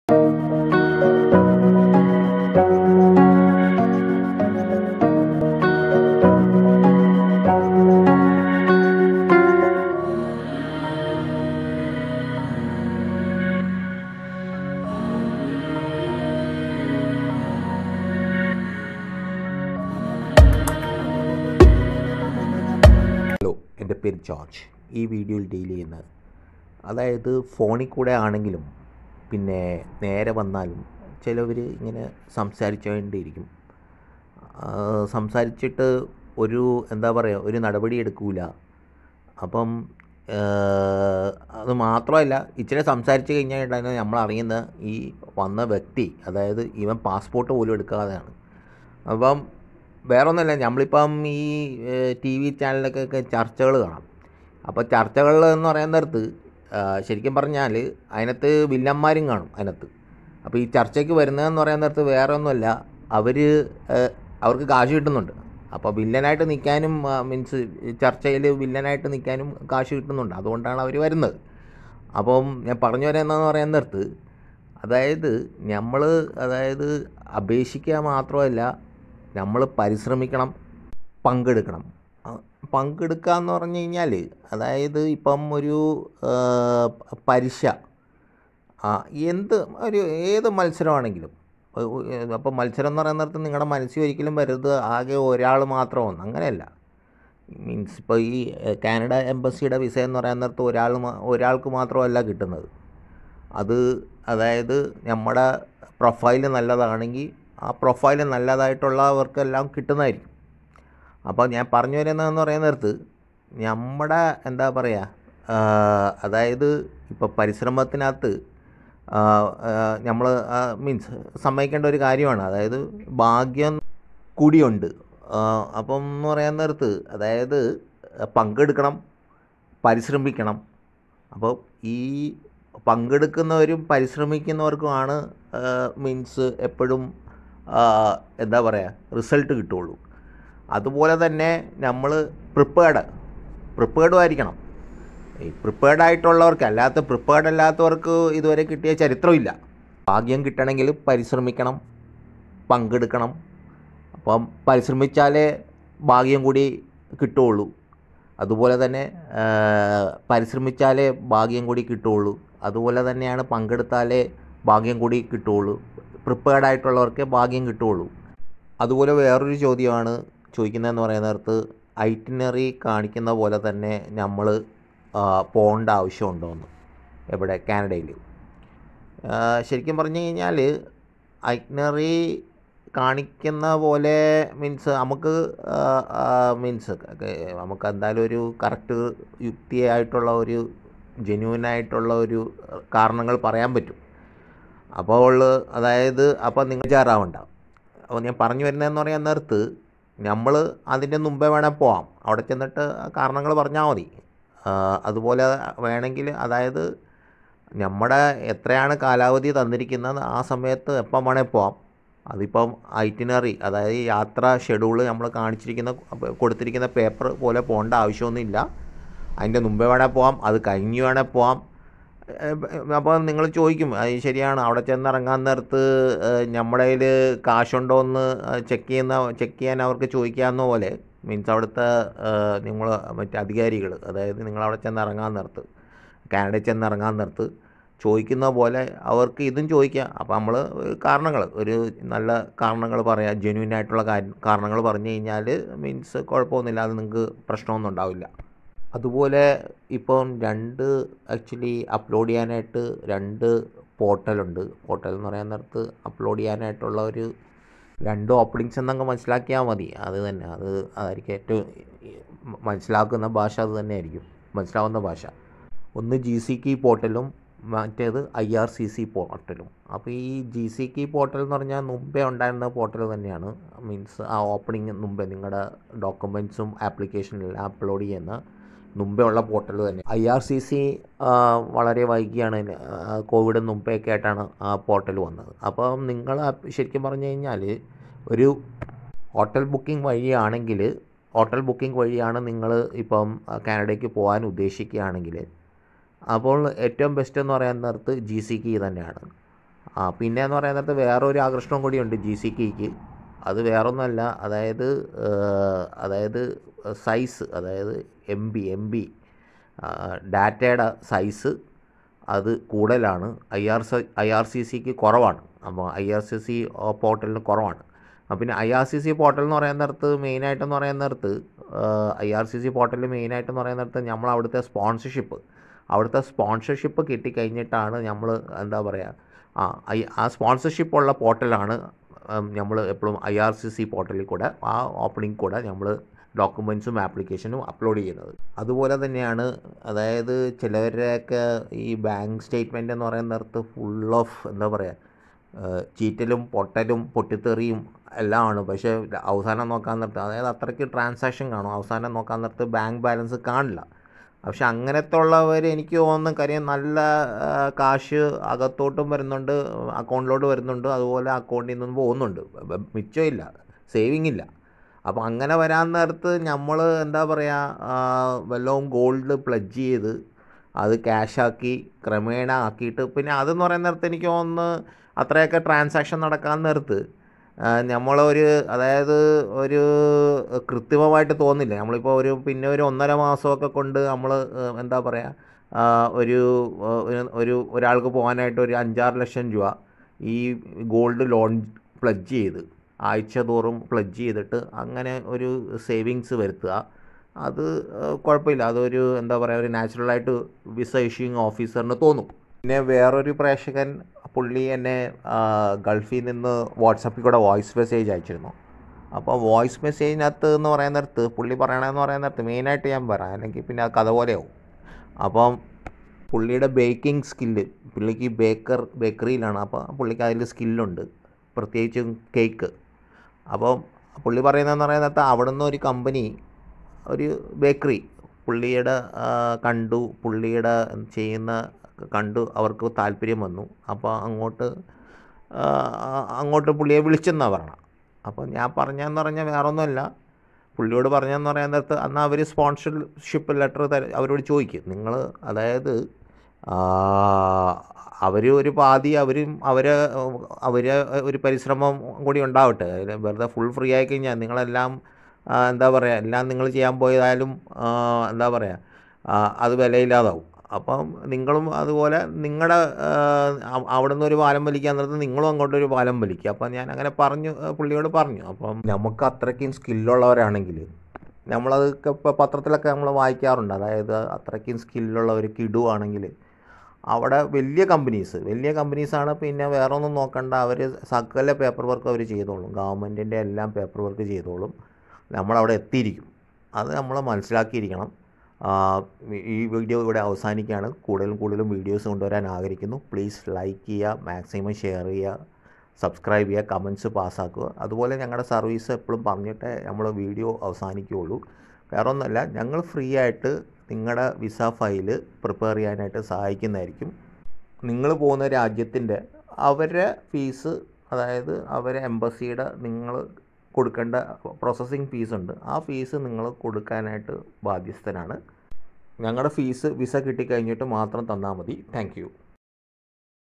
hello എൻ്റെ പേര് George ഈ വീഡിയോയിൽ ഡീൽ ചെയ്യുന്നത് അതായത് ഫോണിൽ കൂടെ ആണെങ്കിലും പിന്നെ നേരെ വന്നാലും ചിലവർ ഇങ്ങനെ സംസാരിച്ചുകൊണ്ടിരിക്കും ആ, സംസാരിച്ചിട്ട് ഒരു എന്താ പറയുക ഒരു നടപടി എടുക്കൂല അപ്പം ആ, അത് മാത്രമല്ല ഇച്ചിരി സംസാരിച്ച് കഴിഞ്ഞാൽ നമ്മൾ അറിയുന്ന ഈ വന്ന വ്യക്തി അതായത് ഇവൻ പാസ്പോർട്ട് പോലും എടുക്കാതെയാണ് അപ്പം വേറൊന്നുമില്ല നമ്മളിപ്പം ഈ ടി വി ചാനലിലൊക്കെ ഒക്കെ ചർച്ചകൾ കാണാം അപ്പോൾ ചർച്ചകൾ എന്ന് പറയുന്ന നേരത്ത് ആ, ശരിക്കും പറഞ്ഞാൽ അതിനകത്ത് വില്ലന്മാരും കാണും അതിനകത്ത് അപ്പോൾ ഈ ചർച്ചയ്ക്ക് വരുന്നതെന്ന് പറയുന്ന നേരത്ത് വേറെ ഒന്നുമല്ല അവർ അവർക്ക് കാശ് കിട്ടുന്നുണ്ട് അപ്പോൾ വില്ലനായിട്ട് നിൽക്കാനും മീൻസ് ചർച്ചയിൽ വില്ലനായിട്ട് നിൽക്കാനും കാശ് കിട്ടുന്നുണ്ട് അതുകൊണ്ടാണ് അവർ വരുന്നത് അപ്പം ഞാൻ പറഞ്ഞു വരുന്നതെന്ന് പറയുന്ന നേരത്ത് അതായത് നമ്മൾ അതായത് അപേക്ഷിക്കുക മാത്രമല്ല നമ്മൾ പരിശ്രമിക്കണം പങ്കെടുക്കണം ആ, പങ്കെടുക്കുക എന്ന് പറഞ്ഞു കഴിഞ്ഞാൽ അതായത് ഇപ്പം ഒരു ആ, പരീക്ഷ ആ എന്ത് ഒരു ഏത് മത്സരമാണെങ്കിലും അപ്പോൾ മത്സരം എന്ന് പറയുന്ന നേരത്ത് നിങ്ങളുടെ മനസ്സിൽ ഒരിക്കലും വരരുത് ആകെ ഒരാൾ മാത്രമാണ് അങ്ങനെയല്ല മീൻസ് ഇപ്പോൾ ഈ എഹ്, കാനഡ എംബസിയുടെ വിസ എന്ന് പറയുന്ന നേരത്ത് ഒരാൾ മാ- ഒരാൾക്ക് മാത്രമല്ല കിട്ടുന്നത് അത് അതായത് നമ്മുടെ പ്രൊഫൈൽ നല്ലതാണെങ്കിൽ ആ പ്രൊഫൈൽ നല്ലതായിട്ടുള്ളവർക്കെല്ലാം കിട്ടുന്നതായിരിക്കും അപ്പോൾ ഞാൻ പറഞ്ഞു വരുന്നതെന്ന് പറയുന്ന നേരത്ത് നമ്മുടെ എന്താ പറയുക അതായത് ഇപ്പോൾ പരിശ്രമത്തിനകത്ത് നമ്മൾ മീൻസ് സമ്മതിക്കേണ്ട ഒരു കാര്യമാണ് അതായത് ഭാഗ്യം കൂടിയുണ്ട് ആ, അപ്പം എന്ന് പറയാൻ നേരത്ത് അതായത് പങ്കെടുക്കണം പരിശ്രമിക്കണം അപ്പോൾ ഈ പങ്കെടുക്കുന്നവരും പരിശ്രമിക്കുന്നവർക്കുമാണ് മീൻസ് എപ്പോഴും എന്താ പറയുക റിസൾട്ട് കിട്ടുള്ളൂ അതുപോലെ തന്നെ നമ്മൾ പ്രിപ്പേർഡ് പ്രിപ്പേർഡും ആയിരിക്കണം ഈ പ്രിപ്പേർഡ് ആയിട്ടുള്ളവർക്ക് അല്ലാത്ത പ്രിപ്പേർഡ് അല്ലാത്തവർക്ക് ഇതുവരെ കിട്ടിയ ചരിത്രമില്ല ഭാഗ്യം കിട്ടണമെങ്കിൽ പരിശ്രമിക്കണം പങ്കെടുക്കണം അപ്പം പരിശ്രമിച്ചാലേ ഭാഗ്യം കൂടി കിട്ടുള്ളൂ അതുപോലെ തന്നെ ആ, പരിശ്രമിച്ചാലേ ഭാഗ്യം കൂടി കിട്ടുള്ളൂ അതുപോലെ തന്നെയാണ് പങ്കെടുത്താലേ ഭാഗ്യം കൂടി കിട്ടുള്ളൂ പ്രിപ്പേർഡ് ആയിട്ടുള്ളവർക്കേ ഭാഗ്യം കിട്ടുള്ളൂ അതുപോലെ വേറൊരു ചോദ്യമാണ് ചോദിക്കുന്നതെന്ന് പറയുന്ന നേരത്ത് ഐറ്റിനറി കാണിക്കുന്ന പോലെ തന്നെ നമ്മൾ പോകേണ്ട ആവശ്യമുണ്ടോ എന്ന് എവിടെ കാനഡയിൽ ശരിക്കും പറഞ്ഞു കഴിഞ്ഞാൽ ഐറ്റിനറി കാണിക്കുന്ന പോലെ മീൻസ് നമുക്ക് മീൻസ് നമുക്ക് എന്തായാലും ഒരു കറക്റ്റ് യുക്തിയായിട്ടുള്ള ഒരു ജെന്യൂൻ ആയിട്ടുള്ള ഒരു കാരണങ്ങൾ പറയാൻ പറ്റും അപ്പോൾ അതായത് അപ്പോൾ നിങ്ങൾ ചേരാവണ്ട അപ്പോൾ ഞാൻ പറഞ്ഞു വരുന്നതെന്ന് പറയാൻ നേരത്ത് നമ്മൾ അതിൻ്റെ മുമ്പേ വേണേൽ പോവാം അവിടെ ചെന്നിട്ട് കാരണങ്ങൾ പറഞ്ഞാൽ മതി ആ, അതുപോലെ വേണമെങ്കിൽ അതായത് നമ്മുടെ എത്രയാണ് കാലാവധി തന്നിരിക്കുന്നത് ആ സമയത്ത് എപ്പം വേണേൽ പോവാം അതിപ്പം ഐറ്റിനറി അതായത് ഈ യാത്രാ ഷെഡ്യൂള് നമ്മൾ കാണിച്ചിരിക്കുന്ന കൊടുത്തിരിക്കുന്ന പേപ്പർ പോലെ പോകേണ്ട ആവശ്യമൊന്നുമില്ല അതിൻ്റെ മുമ്പേ വേണേൽ പോവാം അത് കഴിഞ്ഞ് വേണേൽ പോവാം അപ്പോൾ നിങ്ങൾ ചോദിക്കും അത് ശരിയാണ് അവിടെ ചെന്നിറങ്ങാൻ നേരത്ത് നമ്മുടെ കയ്യിൽ കാശുണ്ടോ എന്ന് ചെക്ക് ചെയ്യുന്ന ചെക്ക് ചെയ്യാൻ അവർക്ക് ചോദിക്കാവുന്ന പോലെ മീൻസ് അവിടുത്തെ നിങ്ങൾ മറ്റേ അധികാരികൾ അതായത് നിങ്ങൾ അവിടെ ചെന്ന് ഇറങ്ങാൻ നേരത്ത് കാനഡയിൽ ചെന്ന് ഇറങ്ങാൻ നേരത്ത് ചോദിക്കുന്ന പോലെ അവർക്ക് ഇതും ചോദിക്കാം അപ്പോൾ നമ്മൾ കാരണങ്ങൾ ഒരു നല്ല കാരണങ്ങൾ പറയാം ജെന്യൂൻ ആയിട്ടുള്ള കാര്യം കാരണങ്ങൾ പറഞ്ഞു കഴിഞ്ഞാൽ മീൻസ് കുഴപ്പമൊന്നുമില്ല അത് നിങ്ങൾക്ക് പ്രശ്നമൊന്നും ഉണ്ടാവില്ല അതുപോലെ ഇപ്പം രണ്ട് ആക്ച്വലി അപ്ലോഡ് ചെയ്യാനായിട്ട് രണ്ട് പോർട്ടലുണ്ട് പോർട്ടൽ എന്ന് പറയാൻ നേരത്ത് അപ്ലോഡ് ചെയ്യാനായിട്ടുള്ള ഒരു രണ്ട് ഓപ്പണിങ്സ് എന്നങ്ങ് മനസ്സിലാക്കിയാൽ മതി അത് തന്നെ അത് അതായിരിക്കും ഏറ്റവും മനസ്സിലാക്കുന്ന ഭാഷ അത് തന്നെയായിരിക്കും മനസ്സിലാവുന്ന ഭാഷ ഒന്ന് ജി സി കി പോർട്ടലും മറ്റേത് ഐ ആർ സി സി പോർട്ടലും അപ്പോൾ ഈ ജി സി കി പോർട്ടൽ എന്ന് പറഞ്ഞാൽ മുമ്പേ ഉണ്ടായിരുന്ന പോർട്ടൽ തന്നെയാണ് മീൻസ് ആ ഓപ്പണിങ് മുമ്പേ നിങ്ങളുടെ ഡോക്യുമെൻറ്റ്സും ആപ്ലിക്കേഷനെല്ലാം അപ്ലോഡ് ചെയ്യുന്ന മുമ്പേ ഉള്ള പോർട്ടൽ തന്നെ ഐ ആർ സി സി വളരെ വൈകിയാണ് കോവിഡ് മുമ്പേയൊക്കെ ആയിട്ടാണ് ആ പോർട്ടൽ വന്നത് അപ്പം നിങ്ങൾ ശരിക്കും പറഞ്ഞു കഴിഞ്ഞാൽ ഒരു ഹോട്ടൽ ബുക്കിംഗ് വഴിയാണെങ്കിൽ ഹോട്ടൽ ബുക്കിംഗ് വഴിയാണ് നിങ്ങൾ ഇപ്പം കാനഡയ്ക്ക് പോകാൻ ഉദ്ദേശിക്കുകയാണെങ്കിൽ അപ്പോൾ ഏറ്റവും ബെസ്റ്റ് എന്ന് പറയാൻ നേരത്ത് ജി സി കി തന്നെയാണ് ആ പിന്നെ എന്ന് പറയുന്നത് വേറൊരു ആകർഷണം കൂടിയുണ്ട് ജി സി കെക്ക് അത് വേറൊന്നുമല്ല അതായത് ഏഹ്, അതായത് സൈസ് അതായത് എം ബി എം ബി ഡാറ്റയുടെ സൈസ് അത് കൂടുതലാണ് I R C I R C സിക്ക് കുറവാണ് അപ്പോൾ ഐ ആർ സി സി പോർട്ടലിന് കുറവാണ് അപ്പോൾ പിന്നെ I R C C portal എന്ന് പറയുന്നിടത്ത് മെയിനായിട്ടെന്ന് പറയുന്നിടത്ത് ഐ ആർ സി സി പോർട്ടലിൽ മെയിനായിട്ടെന്ന് പറയുന്നിടത്ത് നമ്മൾ അവിടുത്തെ സ്പോൺസർഷിപ്പ് അവിടുത്തെ സ്പോൺസർഷിപ്പ് കിട്ടിക്കഴിഞ്ഞിട്ടാണ് നമ്മൾ എന്താ പറയുക ആ ഐ ആ സ്പോൺസർഷിപ്പ് ഉള്ള പോർട്ടലാണ് നമ്മൾ എപ്പോഴും ഐ ആർ സി സി പോർട്ടലിൽ കൂടെ ആ ഓപ്പണിംഗ് കൂടെ നമ്മൾ ഡോക്യുമെൻസും ആപ്ലിക്കേഷനും അപ്ലോഡ് ചെയ്യുന്നത് അതുപോലെ തന്നെയാണ് അതായത് ചിലവരുടെയൊക്കെ ഈ ബാങ്ക് സ്റ്റേറ്റ്മെൻ്റ് എന്ന് പറയുന്നിടത്ത് ഫുൾ ഓഫ് എന്താ പറയുക ചീറ്റലും പൊട്ടലും പൊട്ടിത്തെറിയും എല്ലാം ആണ് പക്ഷേ അവസാനം നോക്കാൻ നേരത്ത് അതായത് അത്രയ്ക്ക് ട്രാൻസാക്ഷൻ കാണും അവസാനം നോക്കാൻ നേരത്ത് ബാങ്ക് ബാലൻസ് കാണില്ല പക്ഷെ അങ്ങനത്തെ ഉള്ളവർ എനിക്ക് തോന്നുന്നു കാര്യം നല്ല ആ, കാശ് അകത്തോട്ടും വരുന്നുണ്ട് അക്കൗണ്ടിലോട്ട് വരുന്നുണ്ട് അതുപോലെ അക്കൗണ്ടിൽ നിന്നും പോകുന്നുണ്ട് ബ- മിച്ചമില്ല സേവിങ് ഇല്ല അപ്പോൾ അങ്ങനെ വരാൻ നേരത്ത് നമ്മൾ എന്താ പറയുക വല്ലതും ഗോൾഡ് പ്ലഡ്ജ് ചെയ്ത് അത് ക്യാഷാക്കി ക്രമേണ ആക്കിയിട്ട് പിന്നെ അതെന്ന് പറയുന്ന നേരത്ത് എനിക്ക് തോന്നുന്നു അത്രയൊക്കെ ട്രാൻസാക്ഷൻ നടക്കാൻ നേരത്ത് നമ്മളൊരു അതായത് ഒരു കൃത്രിമമായിട്ട് തോന്നില്ല നമ്മളിപ്പോൾ ഒരു പിന്നെ ഒരു ഒന്നര മാസമൊക്കെ കൊണ്ട് നമ്മൾ എന്താ പറയുക ഒരു ഒരു- ഒരു ഒരാൾക്ക് പോകാനായിട്ട് ഒരു അഞ്ചാറ് ലക്ഷം രൂപ ഈ ഗോൾഡ് ലോൺ പ്ലഡ്ജ് ചെയ്ത് ആഴ്ച തോറും പ്ലഡ്ജ് ചെയ്തിട്ട് അങ്ങനെ ഒരു സേവിങ്സ് വരുത്തുക അത് ഏഹ്, കുഴപ്പമില്ല അതൊരു എന്താ പറയുക ഒരു നാച്ചുറലായിട്ട് വിസ ഇഷ്യൂയിങ് ഓഫീസറിന് തോന്നും പിന്നെ വേറൊരു പ്രേക്ഷകൻ പുള്ളി എന്നെ ആ, ഗൾഫിൽ നിന്ന് വാട്സപ്പിൽ കൂടെ വോയിസ് മെസ്സേജ് അയച്ചിരുന്നു അപ്പോൾ വോയിസ് മെസ്സേജിനകത്ത് എന്ന് പറയുന്നിടത്ത് പുള്ളി പറയണമെന്ന് പറയുന്നിടത്ത് മെയിനായിട്ട് ഞാൻ പറയാം അല്ലെങ്കിൽ പിന്നെ അത് കഥ പോലെയാവും അപ്പം പുള്ളിയുടെ ബേക്കിംഗ് സ്കില്ല് പുള്ളിക്ക് ബേക്കർ ബേക്കറിയിലാണ് അപ്പോൾ പുള്ളിക്ക് അതിൽ സ്കില്ലുണ്ട് പ്രത്യേകിച്ചും കേക്ക് അപ്പം പുള്ളി പറയുന്നതെന്ന് പറയുന്നത് അവിടെ നിന്ന് ഒരു കമ്പനി ഒരു ബേക്കറി പുള്ളിയുടെ ആ, കണ്ടു പുള്ളിയുടെ ചെയ്യുന്ന കണ്ടു അവർക്ക് താല്പര്യം വന്നു അപ്പോൾ അങ്ങോട്ട് ആ, അങ്ങോട്ട് പുള്ളിയെ വിളിച്ചെന്നാണ് പറയണം അപ്പോൾ ഞാൻ പറഞ്ഞതെന്ന് പറഞ്ഞാൽ വേറൊന്നുമല്ല പുള്ളിയോട് പറഞ്ഞതെന്ന് പറയാൻ നേരത്ത് അന്ന് അവർ സ്പോൺസർഷിപ്പ് ലെറ്റർ തര അവരോട് ചോദിക്കും നിങ്ങൾ അതായത് അവർ ഒരു പാതി അവരും അവർ അവർ ഒരു പരിശ്രമം കൂടി ഉണ്ടാവട്ടെ അതിൽ വെറുതെ ഫുൾ ഫ്രീ ആയി കഴിഞ്ഞാൽ നിങ്ങളെല്ലാം ആ, എന്താ പറയുക എല്ലാം നിങ്ങൾ ചെയ്യാൻ പോയതായാലും ആ, എന്താ പറയുക ആ, അത് വിലയില്ലാതാവും അപ്പം നിങ്ങളും അതുപോലെ നിങ്ങളുടെ അവിടെ നിന്ന് ഒരു പാലം വലിക്കാൻ നേരത്ത് നിങ്ങളും അങ്ങോട്ടൊരു പാലം വലിക്കുക അപ്പം ഞാൻ അങ്ങനെ പറഞ്ഞു ആ, പുള്ളിയോട് പറഞ്ഞു അപ്പം നമുക്ക് അത്രയ്ക്കും സ്കില്ലുള്ളവരാണെങ്കിൽ നമ്മളതൊക്കെ ഇപ്പോൾ പത്രത്തിലൊക്കെ നമ്മൾ വായിക്കാറുണ്ട് അതായത് അത്രയ്ക്കും സ്കില്ലുള്ളവർ കിടുവാണെങ്കിൽ അവിടെ വലിയ കമ്പനീസ് വലിയ കമ്പനീസാണ് പിന്നെ വേറെ ഒന്നും നോക്കണ്ട അവർ സകല പേപ്പർ വർക്ക് അവർ ചെയ്തോളും ഗവൺമെൻറ്റിൻ്റെ എല്ലാം പേപ്പർ വർക്ക് ചെയ്തോളും നമ്മളവിടെ എത്തിയിരിക്കും അത് നമ്മൾ മനസ്സിലാക്കിയിരിക്കണം ആ, ഈ വീഡിയോ ഇവിടെ അവസാനിക്കുകയാണ് കൂടുതലും കൂടുതലും വീഡിയോസ് കൊണ്ടുവരാൻ ആഗ്രഹിക്കുന്നു പ്ലീസ് ലൈക്ക് ചെയ്യുക മാക്സിമം ഷെയർ ചെയ്യുക സബ്സ്ക്രൈബ് ചെയ്യുക കമൻസ് പാസ്സാക്കുക അതുപോലെ ഞങ്ങളുടെ സർവീസ് എപ്പോഴും പറഞ്ഞിട്ടേ നമ്മൾ വീഡിയോ അവസാനിക്കുകയുള്ളൂ വേറെ ഒന്നുമല്ല ഞങ്ങൾ ഫ്രീ ആയിട്ട് നിങ്ങളുടെ വിസ ഫയല് പ്രിപ്പയർ ചെയ്യാനായിട്ട് സഹായിക്കുന്നതായിരിക്കും നിങ്ങൾ പോകുന്ന രാജ്യത്തിൻ്റെ അവരുടെ ഫീസ് അതായത് അവരെ എംബസിയുടെ നിങ്ങൾ കൊടുക്കേണ്ട പ്രോസസ്സിങ് ഫീസ് ഉണ്ട് ആ ഫീസ് നിങ്ങൾ കൊടുക്കാനായിട്ട് ബാധ്യസ്ഥനാണ് ഞങ്ങളുടെ ഫീസ് വിസ കിട്ടിക്കഴിഞ്ഞിട്ട് മാത്രം തന്നാൽ മതി താങ്ക് യു